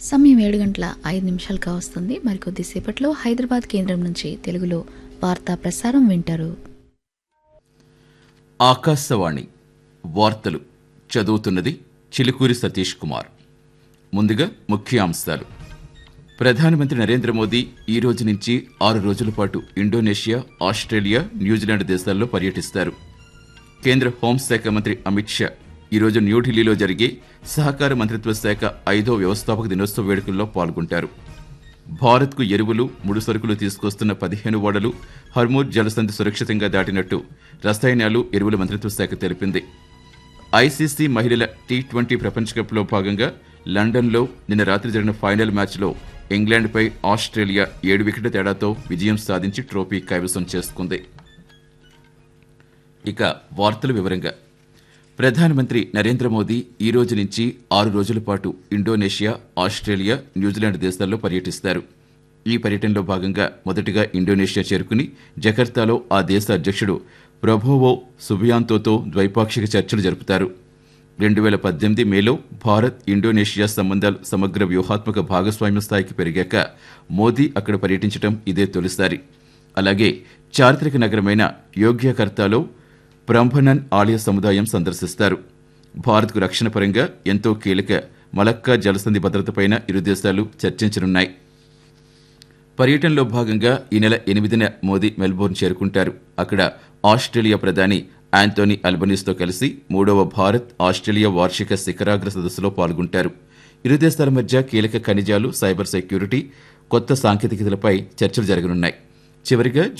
సమయం ఏడు గంటల ఐదు నిమిషాలు కావస్తుంది మరికొద్దిసేపట్లో హైదరాబాద్ కేంద్రం నుంచి తెలుగులో వార్తా ప్రసారం వింటారు ఆకాశవాణి వార్తలు చదువుతున్నది చిలుకూరి సతీష్ కుమార్ ముందుగా ముఖ్యాంశాలు ప్రధానమంత్రి నరేంద్ర మోదీ ఈ రోజు నుంచి ఆరు రోజుల పాటు ఇండోనేషియా ఆస్ట్రేలియా న్యూజిలాండ్ దేశాల్లో పర్యటిస్తారు కేంద్ర హోంశాఖ మంత్రి అమిత్ షా ఈరోజు న్యూఢిల్లీలో జరిగే సహకార మంత్రిత్వ శాఖ ఐదో వ్యవస్థాపక దినోత్సవ వేడుకల్లో పాల్గొంటారు భారత్కు ఎరువులు ముడి సరుకులు తీసుకొస్తున్న పదిహేను ఓడలు హర్మూర్ జలసంధి సురక్షితంగా దాటినట్టు రసాయనాలు ఎరువుల మంత్రిత్వ శాఖ తెలిపింది ఐసీసీ మహిళల టీ ట్వంటీ ప్రపంచ కప్లో భాగంగా లండన్లో నిన్న రాత్రి జరిగిన ఫైనల్ మ్యాచ్లో ఇంగ్లాండ్పై ఆస్ట్రేలియా ఏడు వికెట్ల తేడాతో విజయం సాధించి ట్రోఫీ కైవసం చేసుకుంది ఇక వార్తల వివరంగా ప్రధానమంత్రి నరేంద్ర మోదీ ఈ రోజు నుంచి ఆరు రోజుల పాటు ఇండోనేషియా ఆస్ట్రేలియా న్యూజిలాండ్ దేశాల్లో పర్యటిస్తారు ఈ పర్యటనలో భాగంగా మొదటగా ఇండోనేషియా చేరుకుని జకర్తాలో ఆ దేశ అధ్యక్షుడు ప్రభోవో సుబియాంతోతో ద్వైపాక్షిక చర్చలు జరుపుతారు రెండు వేల పద్దెనిమిది మేలో భారత్ ఇండోనేషియా సంబంధాలు సమగ్ర వ్యూహాత్మక భాగస్వామ్య స్థాయికి పెరిగాక మోదీ అక్కడ పర్యటించడం ఇదే తొలిసారి అలాగే చారిత్రక నగరమైన యోగ్యకర్తాలో బ్రంభనన్ ఆలయ సముదాయం సందర్శిస్తారు భారత్కు రక్షణ పరంగా ఎంతో కీలక మలక్కా జలసంధి భద్రతపైన ఇరు దేశాలు చర్చించనున్నాయి పర్యటనలో భాగంగా ఈ నెల ఎనిమిదిన మోదీ మెల్బోర్న్ చేరుకుంటారు అక్కడ ఆస్ట్రేలియా ప్రధాని యాంటోనీ అల్బనీస్తో కలిసి మూడవ భారత్ ఆస్ట్రేలియా వార్షిక శిఖరాగ్ర సదస్సులో పాల్గొంటారు ఇరు దేశాల మధ్య కీలక ఖనిజాలు సైబర్ సెక్యూరిటీ కొత్త సాంకేతికతలపై చర్చలు జరగనున్నాయి చివరిగా